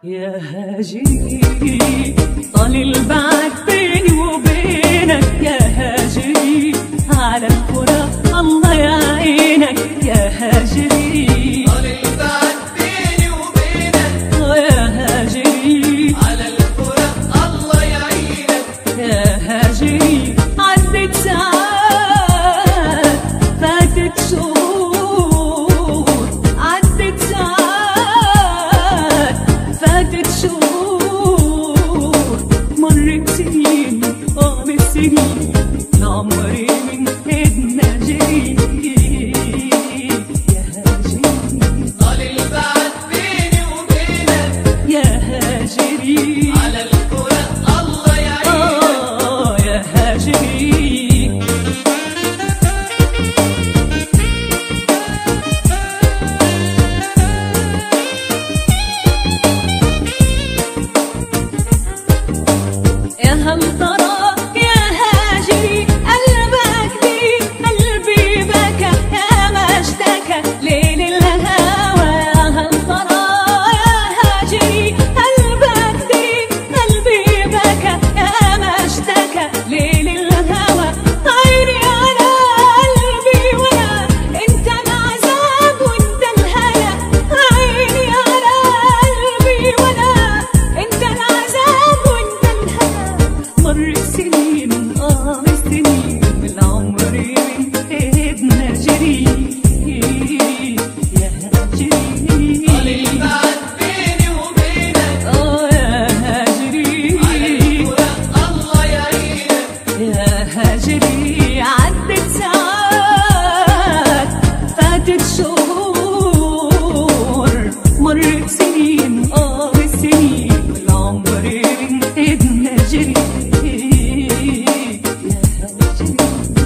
يا هاجري طال البعد بيني وبينك يا هاجري على الفراق الله يعينك يا هاجري طال البعد بيني وبينك يا هاجري على الفراق الله يعينك يا هاجري عدت ساعات فاتت شهور عدت ساعات فاتت شهور مرت سنين اه من سنين عمري من ايدنا جري يا هاجري طال البعد بيني وبينك يا هاجري على الفراق الله يعينك آه يا هاجري يا هل ترى يا هاجري قلبك لي قلبي بكى يا ما اشتكى ليل الهوى يا هل ترى يا هاجري قلبك لي قلبي بكى يا ما اشتكى ليل الهوى عيني على قلبي وانا انت العذاب وانت الهنا عيني على قلبي وانا انت العذاب وانت الهنا مر سنين اه سنين بالعمر من ايدنا جري يا هاجري طال البعد بيني وبينك اه يا هاجري الفراق الله يعينك يا هاجري عدت ساعات فاتت شهور مرت سنين اه سنين العمر من ايدنا جري يا هاجري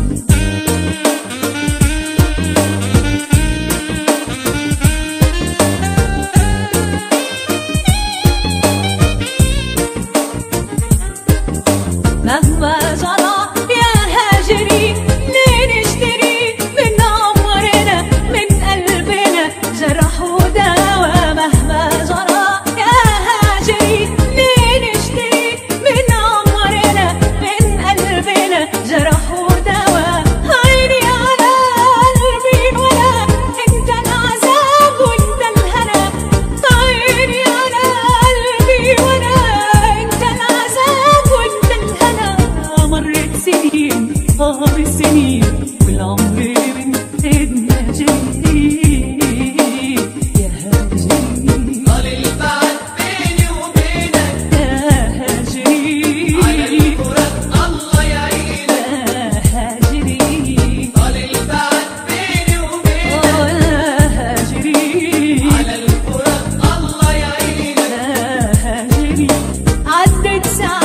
مهما جرى يا هاجري ليه نشتري من عمرنا من قلبنا جرح ودواء مهما جرى يا هاجري ليه نشتري من عمرنا من قلبنا جرح ودواء عيني على قلبي ولا انت العذاب وانت الهنا عيني على قلبي ولا انت العذاب وانت الهنا مرت سنين اه سنين والعمر من ايدنا جري يا هاجري طال البعد بيني وبينك يا هاجري على الفراق الله يعينك يا هاجري طال البعد بيني وبينك آه يا هاجري على الفراق الله يعينك هاجري عدت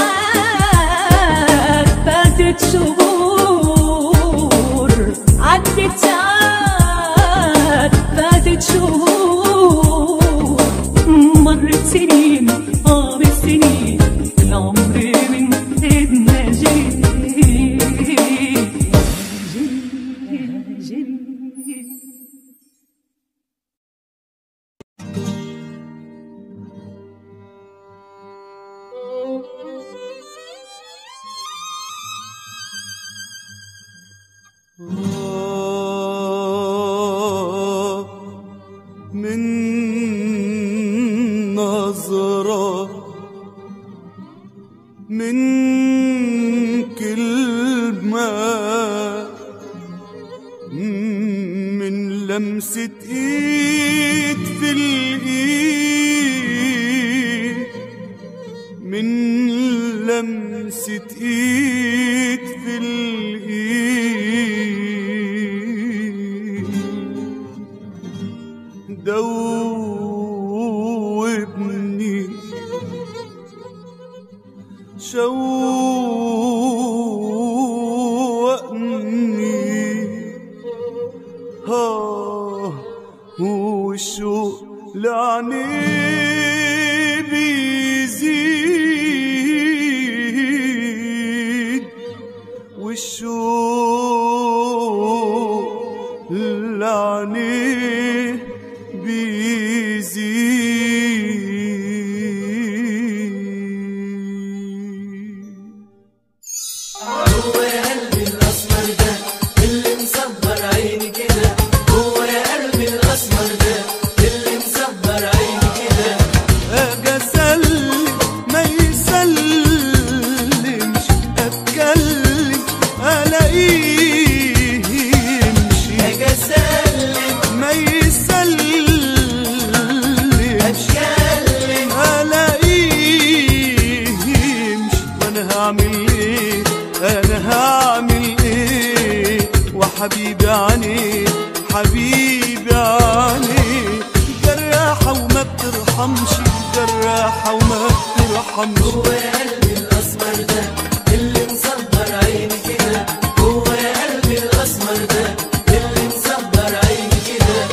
ساعات فاتت شهور عدت ساعات فاتت شهور مرت سنين اه بالسنين العمر من ايدنا جري جري جري آه، من نظرة من كلمة من لمسة ايد في الايد من لمسة ايد في الايد دوبني شوقني ها والشوق لعني بيزيد والشوق لعني بيزيد بترحمش جراحة وما بترحمش هو يا قلبي الاسمر ده اللي مصبر عيني كده هو يا قلبي الاسمر ده اللي مصبر عيني كده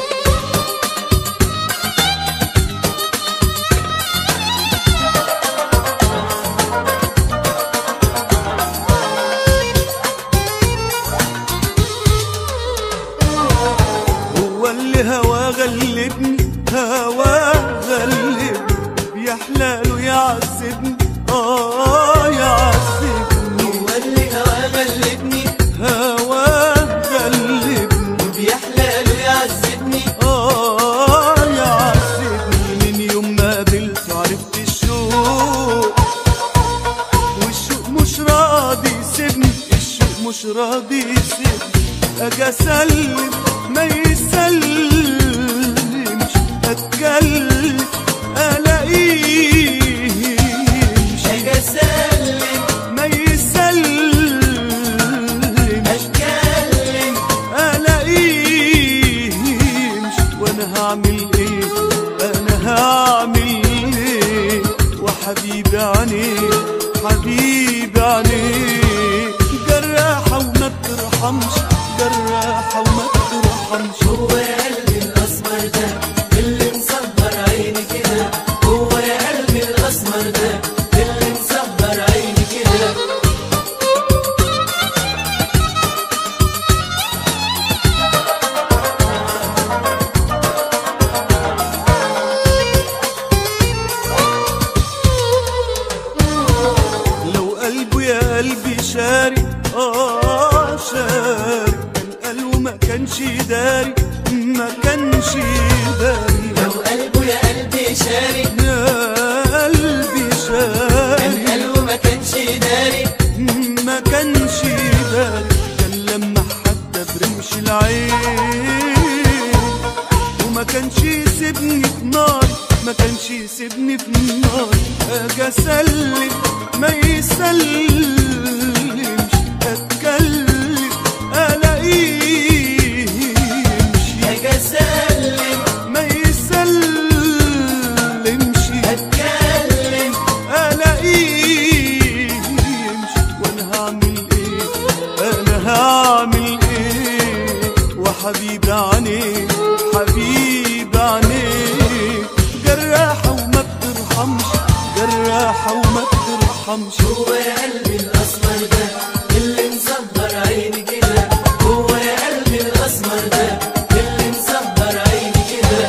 هو اللي هوا غلبني هوا غلبني بيحلى له يعذبني اه يعذبني هو اللي هوا غلبني هوا غلبني بيحلى له يعذبني اه يعذبني من يوم ما قابلته عرفت الشوق والشوق مش راضي يسيبني الشوق مش راضي يسيبني اجي اسلم ما يسلمش اتكلم الاقيه مش اجي اسلم ما يسلمش اتكلم الاقيه مش وانا هعمل ايه انا هعمل ايه وحبيبي عينيه حبيبي عينيه جراحة وما بترحمش جراحة وما بترحمش هو يا قلبي الاسمر ده اللي مصبر عيني كده هو يا قلبي الاسمر ده اللي مصبر عيني كده لو قلبه يا قلبي شاري اه شاري كان قلبه ما كانش داري ما كانش داري لو قلبه يا قلبي شاري يا قلبي كان شاري قلبه ما كانش داري ما كانش داري كان لما حتى برمش العين وما كانش يسيبني في نار ما كانش يسيبني في نار اجي اسلم ما يسلمش اتكلم الاقيه يمشي اجي اسلم ما يسلمش اتكلم الاقيه يمشي وانا هعمل ايه انا هعمل ايه وحبيبي عينيه حبيبي عينيه جراحة وما بترحمش جراحة وما بترحمش هو يا قلبي الاسمر ده اللي مصبر عيني كده هو يا قلبي الاسمر ده اللي مصبر عيني كده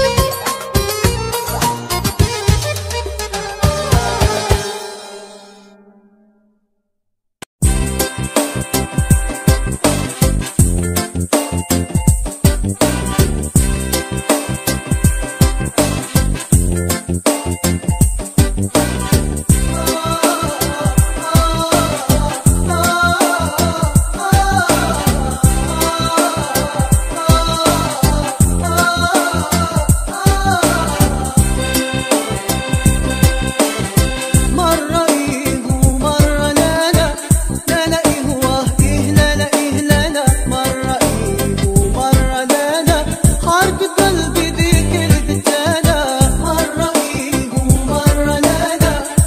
مرة إيه ومرة لا لا لا لا إيه واه إيه لا لا إيه لا لا مرة إيه ومرة لا لا حرب قلبي دي كلمة لا لا مرة إيه ومرة لا لا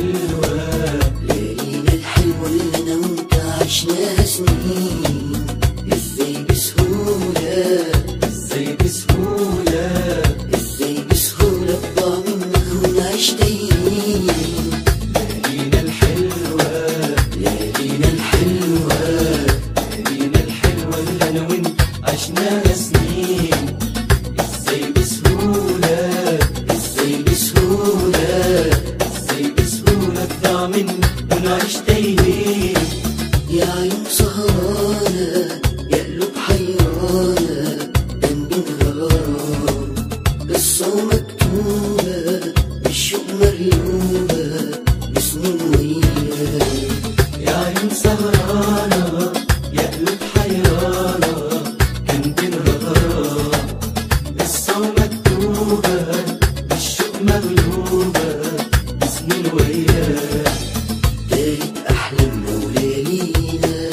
الحلوة ليالينا الحلوة اللي أنا وأنت عشناها سنين إزاي بسهولة إزاي بسهولة إزاي بسهولة تضاع منا ونعيش تايهين ليالينا الحلوة ليالينا الحلوة ليالينا الحلوة اللي أنا وأنت عشناها سنين ازاي بسهولة ازاي بسهولة ازاي بسهولة تضيع مني ونعيش تايهين يا عيون سهرانة يا قلوب حيرانة جنبين غرام قصة ومكتوبة بالشوق مريوبة بسنين وياك يا عيون سهرانة يا قلوب حيرانة جنبين غرام قصة ومكتوبة بالشوق مغلوبة بسنين وياك تالت أحلامنا وليالينا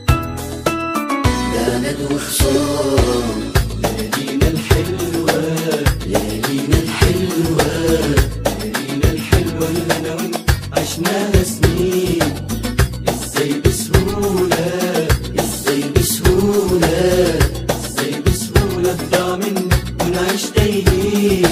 ده ند وخصام ليالينا الحلوة ليالينا الحلوة ليالينا الحلوة اللي أنا وأنت عشناها سنين ازاي بسهولة ازاي بسهولة ازاي بسهولة تضيع مني ونعيش تايهين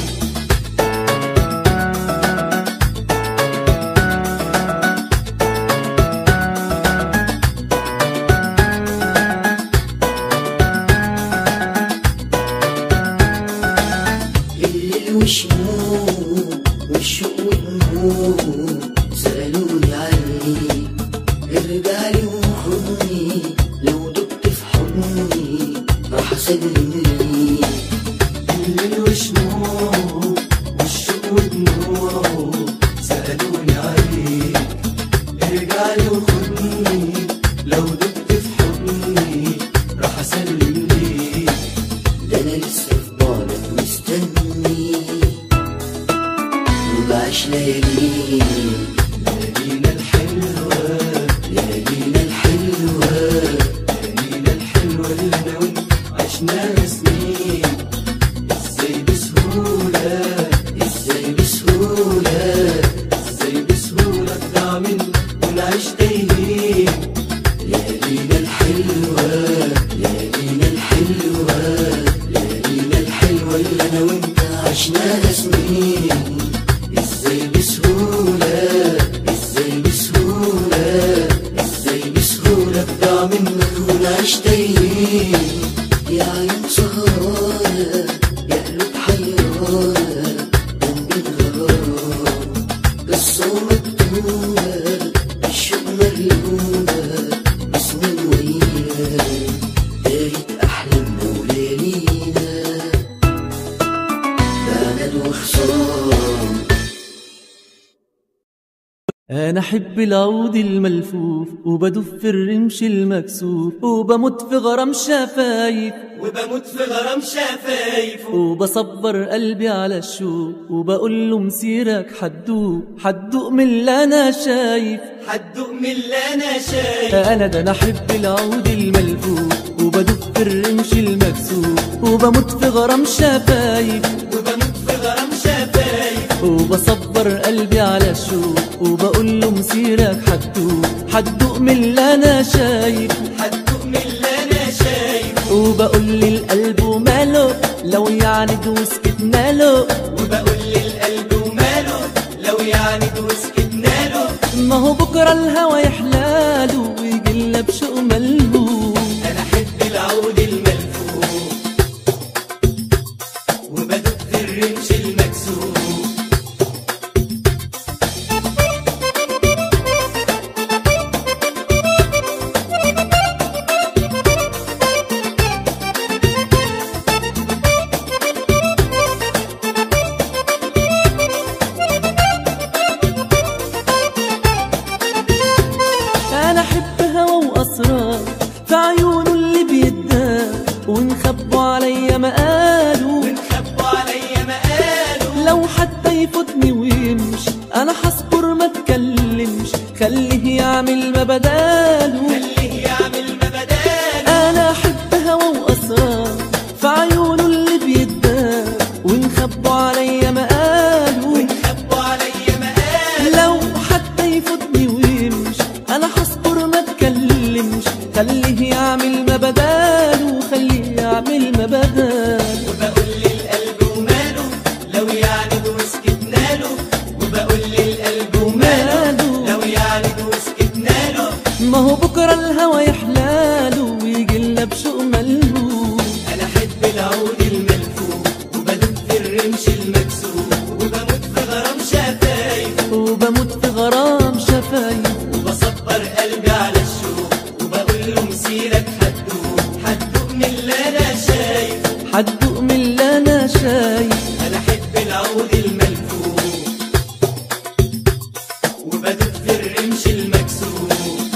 الليل وشموع والشوق ودموع سألوني عليك ارجع لي وخدني لو دبت في حضني راح اسلم ليك الليل وشموع والشوق ودموع سألوني عليك ارجع لي وخدني لو دبت في حضني راح اسلم ليك ده انا لسه في بعدك مستني وبعيش ليالي ليالينا الحلوة ليالينا الحلوة ليالينا الحلوة اللي انا وانت عشناها سنين ازاي بسهولة ازاي بسهولة ازاي بسهولة تضيع مني ونعيش تايهين ليالينا الحلوة ليالينا الحلوة ليالينا الحلوة اللي أنا وأنت عشناها سنين إزاي بسهولة إزاي بسهولة إزاي بسهولة تضيع منك ونعيش تايهين يا عيون سهرانة يا قلوب حيرانة جنبين غرام قصة ومكتوبة بالشوق مريوبة بسنين وياك دايت أحلامنا وليالينا بعناد وخصام أنا أحب العود الملفوف وبدف في الرمش المكسوف وبموت في غرام شفايف وبموت في غرام شفايفه وبصبر قلبي على الشوق وبقول له مسيرك حدوق حدوق من اللي أنا شايف حدوق من اللي أنا شايف أنا ده أنا أحب العود الملفوف وبدف في الرمش المكسوف وبموت في غرام شفايف وبموت في غرام شفايف وبصبر قلبي على الشوق وبقول له مسيرك حدوق حدوق من اللي أنا شايف حدوق من اللي أنا شايف وبقول للقلب وماله لو يعني وسكتنا له وبقول للقلب وماله لو يعني وسكتنا له ما هو بكرة الهوى يحلاله ويجيلنا بشوق ملهوف أنا أحب العود الملفوف وبدق في الرمش المكسوف انا احب هوا واسرار في عيونه اللي بيدار ونخبوا عليا مقاله ونخبوا عليا مقاله لو حتى يفوتني ويمشي انا هصبر ما اتكلمش خليه يعمل ما بداله خليه يعمل ما بداله انا احب هوا واسرار في عيونه اللي بيدار ونخبوا عليا مقاله ونخبوا عليا مقاله لو حتى ما هو بكرة الهوى يحلاله ويجي بشوق ملهوف انا احب العود الملفوف وبدب في الرمش المكسور وبموت في غرام شفايف وبموت في غرام شفايف وبصبر قلبي على الشوق وبقول له مسيرك هتدوق هتدوق من اللي انا شايف حدوق من اللي انا شايف انا احب العود الملفوف وبدب في الرمش المكسور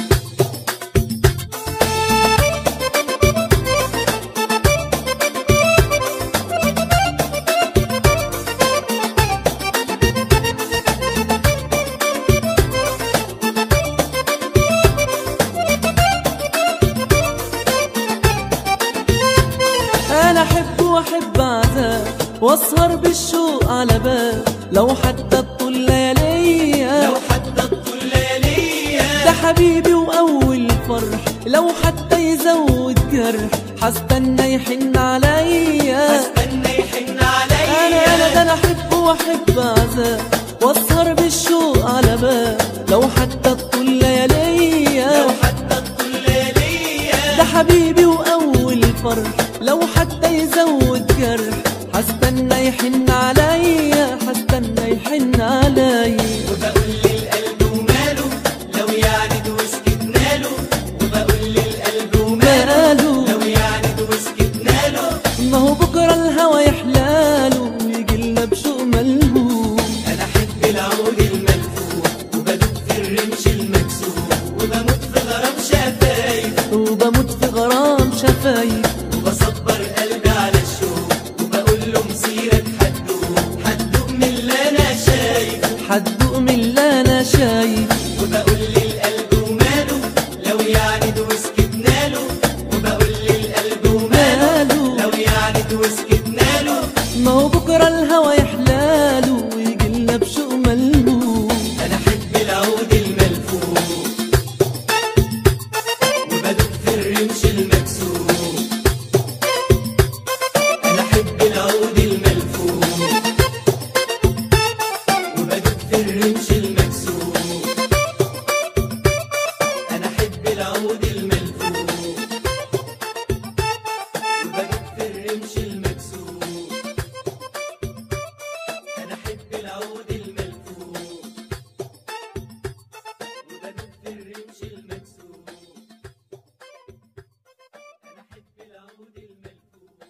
انا احب واحب عذاب واسهر بالشوق على باب لو حتى طول لياليا لو حتى الطول لياليا ده حبيبي واول فرح لو حتى يزود جرح هستنى يحن عليا استنى يحن انا عليا انا ده انا احب واحب عذاب واسهر بالشوق على باب لو حتى طول لياليا لو حتى الطول لياليا ده حبيبي واول فرح لو حتى يزود جرح هستنى يحن عليا هستنى يحن عليا وبقول للقلب وماله لو يعني وسكتنا له وبقول للقلب وماله ماله لو يعني وسكتنا له ما هو بكره الهوى يحلاله ويجي لنا بشوق ملهوف انا احب العود الملفوف وبدوب في الرمش المكسور وبموت في غرام شفايف وبموت في غرام شفايف وبصبر قلبي على الشوق وبقول له مسيرك هتدوق هتدوق من اللي انا شايف حدوق من اللي انا شايف وبقول للقلب وماله لو يعني وسكتنا له وبقول للقلب وماله ماله لو يعني وسكتنا له ما هو بكره الهوى يحلاله ويجي لنا بشوق ملهوف انا احب العود الملفوف وبدوب في الرمش المكسور انا احب العود الملفوف وبدوب في الرمش المكسور انا احب العود الملفوف وبدوب في الرمش المكسور انا احب العود الملفوف وبدوب في الرمش المكسور انا احب العود الملفوف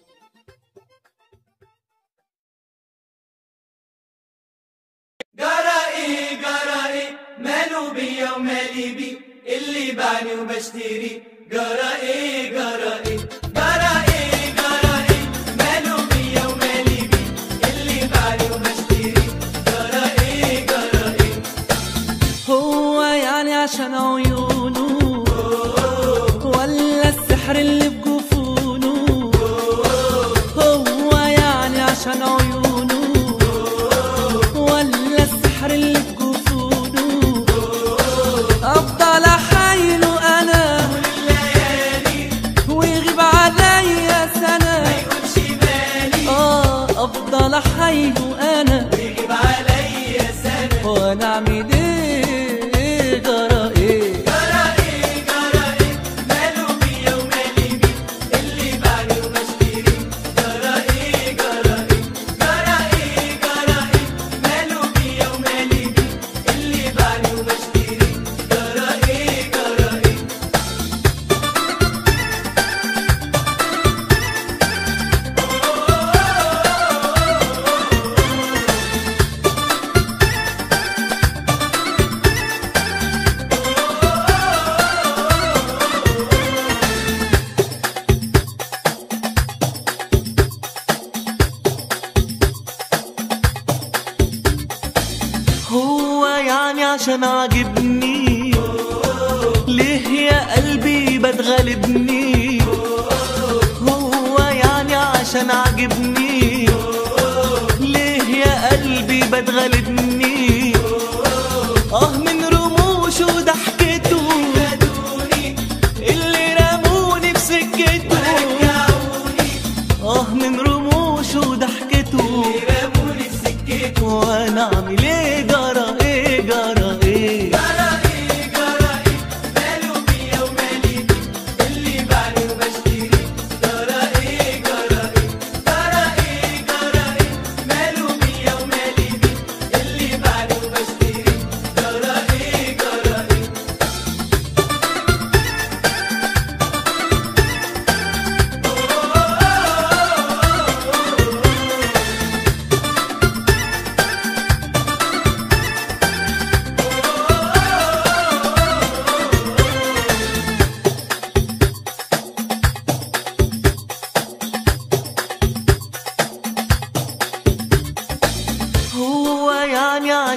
جرائي جرائي ماله بيا ومالي بي اللي بعني وبشتري جرائي جرائي جرائي جرائي ماله بيا ومالي بي اللي بعني وبشتري جرائي جرائي هو يعني عشان عيونه ولا السحر اللي في جفونه هو يعني عشان عيونه ولا السحر اللي في جفونه افضل احايله انا ويغيب عليا سنه يقولش بالي اه افضل احايله انا يجيب عليا سنة وانا اعمل ايه جرى ايه جرائي جرائي ماله بيا ومالي بي اللي بعني وبشتري جرائي جرائي جرائي جرائي ماله بيا ومالي بي اللي بعني وبشتري جرائي جرائي هو يعني عشان عاجبني ليه يا قلبي بتغلبني هو يعني عشان عاجبني ليه يا قلبي بتغلبني اه من رموشه وضحكته اللي رموني بسكته اه من رموشه وضحكته رموني في سكته وانا اعمل ايه جرى ايه جرى ايه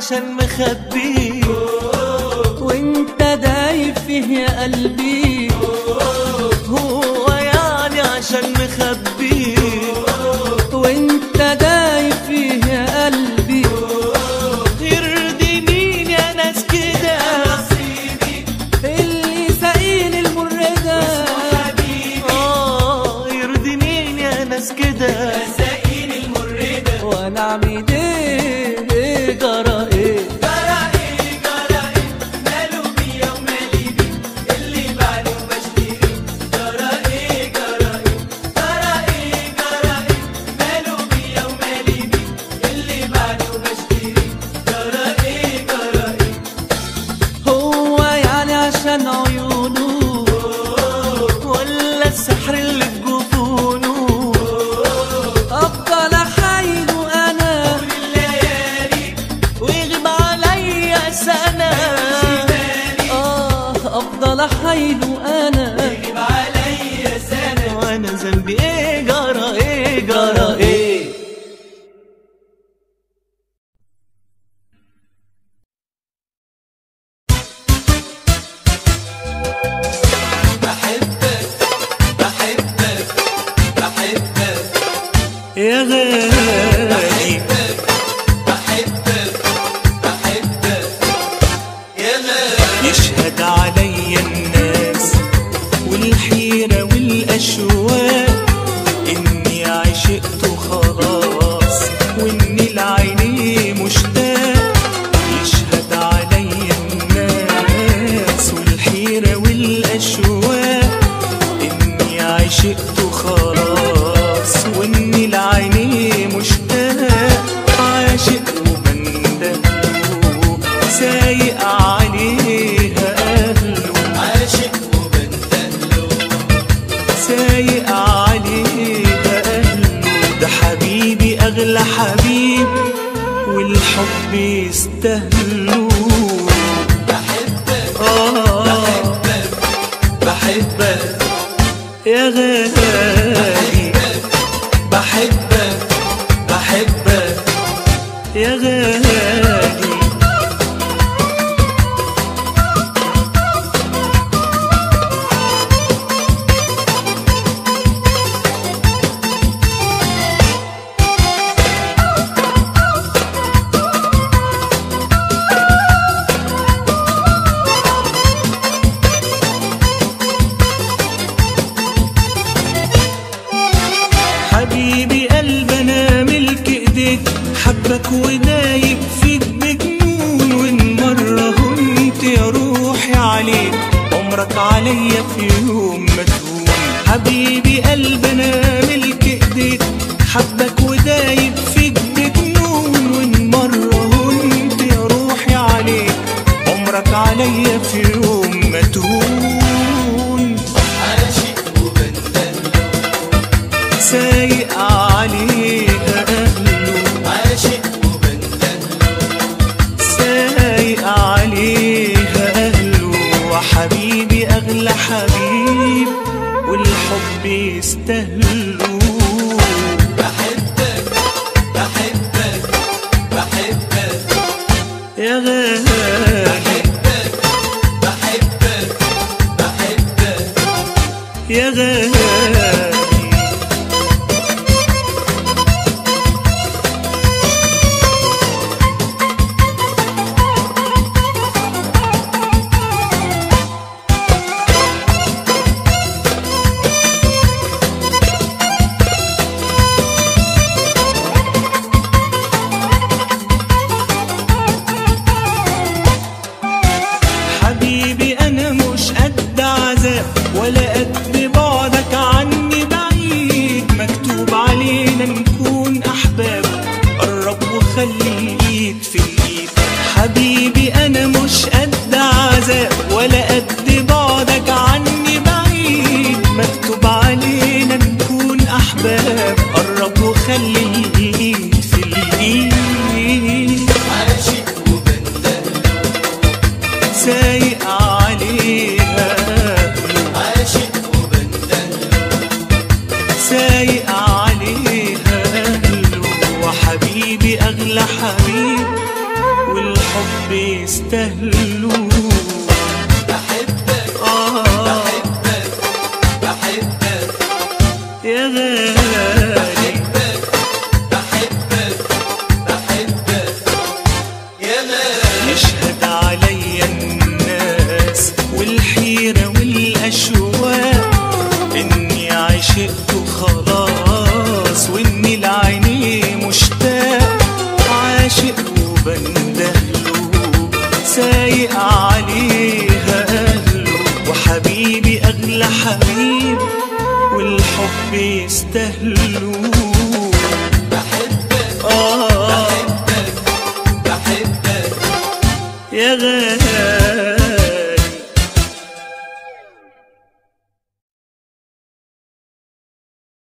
عشان مخبيه وانت دايب فيه يا قلبي هو يعني عشان مخبيه وانت دايب فيه يا قلبي يرضي مين يا ناس كده اللي ساقين المر ده آه يرضي مين يا ناس كده وانا اعمل ايه جرى ايه هو يعني عشان عيونه ولا السحر اللي في جفونه افضل احايله انا ويغيب عليا سنة اه افضل احايله انا وانا ذنبي ايه جرى ايه جرى ايه يا غالي يشهد علي الناس والحيرة والأشواق إني عشقت خلاص وإني لعيني مشتاق يشهد علي الناس والحيرة والأشواق إني عشقت خلاص وإني لعيني مشتاق عاشق وبندهله سايق عليها أهله سايق عليها أهله ده حبيبي أغلى حبيب والحب يستاهله آه بحبك يا غالي بحبك بحبك يا غالي حبيبي قلبنا ملك ايديك حبك ودايب فيك بجنون وان مرة هنت يا روحي عليك عمرك عليا في يوم ما تهون حبيبي قلبنا ملك ايديك حبك ودايب فيك بجنون وان مرة هنت يا روحي عليك عمرك عليا في يوم ما تهون عاشق وبندل سايق عليها أهله عاشق وبندل سايق عليها أهله وحبيبي أغلى حبيب والحب يستاهله بحبك بحبك بحبك يا غالي بحبك بحبك يا غالي حبيبي انا مش قد عذاب ولا قد بعدك عني بعيد مكتوب علينا نكون احباب قرب وخلي الايد في الايد حبيبي انا مش قد عذاب ولا قد بعدك عني بعيد مكتوب علينا نكون احباب قرب وخلي الايد في الايد عاشق وبندل سايق عليها عاشق وبندل سايق عليها أهله وحبيبي أغلى حبيب والحب يستاهلوا بحبك آه بحبك بحبك يا غالي بحبك بحبك يا غالي يشهد عليا الناس والحيرة والأشواق إني عشقت خلاص وإني لعينيه مشتاق عاشق وبندهله سايق عليها أهله وحبيبي أغلى حبيب والحب يستاهله